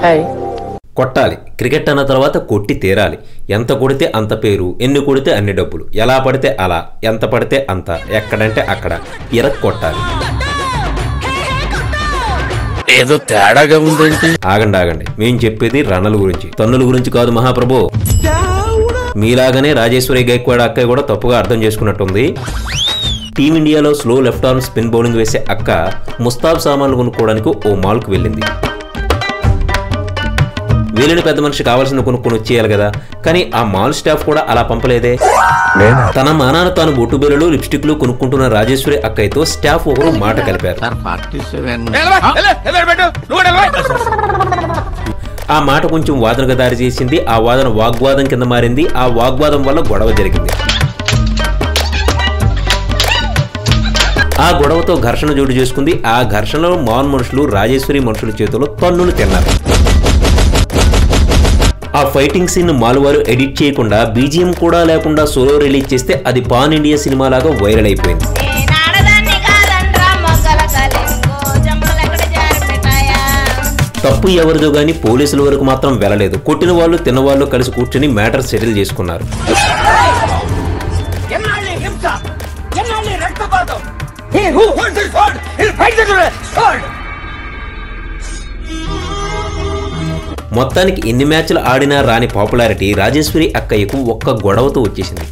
కొట్టాలి క్రికెట్ అన్న తర్వాత కొట్టి తీరాలి ఎంత కొడితే అంత పేరు ఎన్ని కొడితే అన్ని డబ్బులు ఎలా పడితే అలా ఎంత పడితే అంత ఎక్కడంటే అక్కడ ఇరక్ కొట్టాలి ఏదో తేడాగా ఉందేంటి ఆగండి ఆగండి మేం చెప్పేది రణల గురించి తన్నుల గురించి కాదు మహాప్రభు మీలాగనే రాజేశ్వరి గైక్వాడ్ అక్కయ్య కూడా తప్పుగా అర్థం చేసుకున్నట్టుంది టీమిండియాలో slow left arm spin bowling వేసే అక్క ముస్తాబ్ సామాన్లు కొనుక్కోవడానికి ఓ మాల్కు వెళ్ళింది వీళ్ళని పెద్ద మనిషి కావాల్సిన కొనుక్కొని వచ్చేయాలి కదా కానీ ఆ మాల్ స్టాఫ్ కూడా అలా పంపలేదే తన మానాన తాను బొట్టు బిల్లలు లిప్స్టిక్లు కొనుక్కుంటున్న రాజేశ్వరి అక్కయ్యతో స్టాఫ్ ఒకరు మాట కలిపారు ఆ మాట కొంచెం వాదనగా దారి చేసింది ఆ వాదన వాగ్వాదం కింద మారింది ఆ వాగ్వాదం వల్ల గొడవ జరిగింది ఆ గొడవతో ఘర్షణ జోడు చేసుకుంది ఆ ఘర్షణలో మాన్ మనుషులు రాజేశ్వరి మనుషుల చేతిలో తన్నులు తిన్నారు ఆ ఫైటింగ్ సీన్ మాలువారు ఎడిట్ చేయకుండా బీజిఎం కూడా లేకుండా సోలో రిలీజ్ చేస్తే అది పాన్ ఇండియా సినిమా లాగా వైరల్ అయిపోయింది నాడదాన్ని కాదంట్రా మొగ్గల కలింగో జంబలెక్కడ జారిపెట్టాయా తప్పు ఎవరిదో గానీ పోలీసుల వరకు మాత్రం వెళ్ళలేదు కొట్టిన వాళ్ళు తిన్నవాళ్ళు కలిసి కూర్చొని మ్యాటర్ సెటిల్ చేసుకున్నారు ఎన్నాళ్ళి హింస ఎన్నాళ్ళి రక్తపాతం He who holds his sword, he'll fight the sword. మొత్తానికి ఎన్ని మ్యాచ్లు ఆడినా రాని పాపులారిటీ రాజేశ్వరి అక్కయ్యకు ఒక్క గొడవతో వచ్చేసింది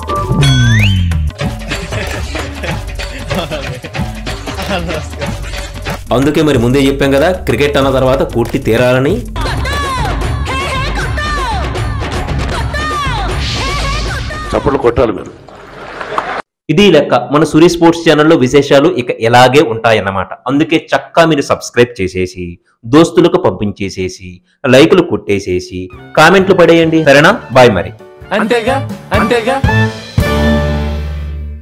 అందుకే మరి ముందే చెప్పాం కదా క్రికెట్ అన్న తర్వాత కొట్టి తీరాలని చప్పట్లు కొట్టాలి మీరు ఇది లెక్క మన సూర్య స్పోర్ట్స్ ఛానల్లో విశేషాలు ఇక ఇలాగే ఉంటాయన్నమాట అందుకే చక్కా మీరు సబ్స్క్రైబ్ చేసేసి దోస్తులకు పంపించేసేసి లైకులు కొట్టేసేసి కామెంట్లు పడేయండి సరేనా బాయ్ మరి అంతేగా అంతేగా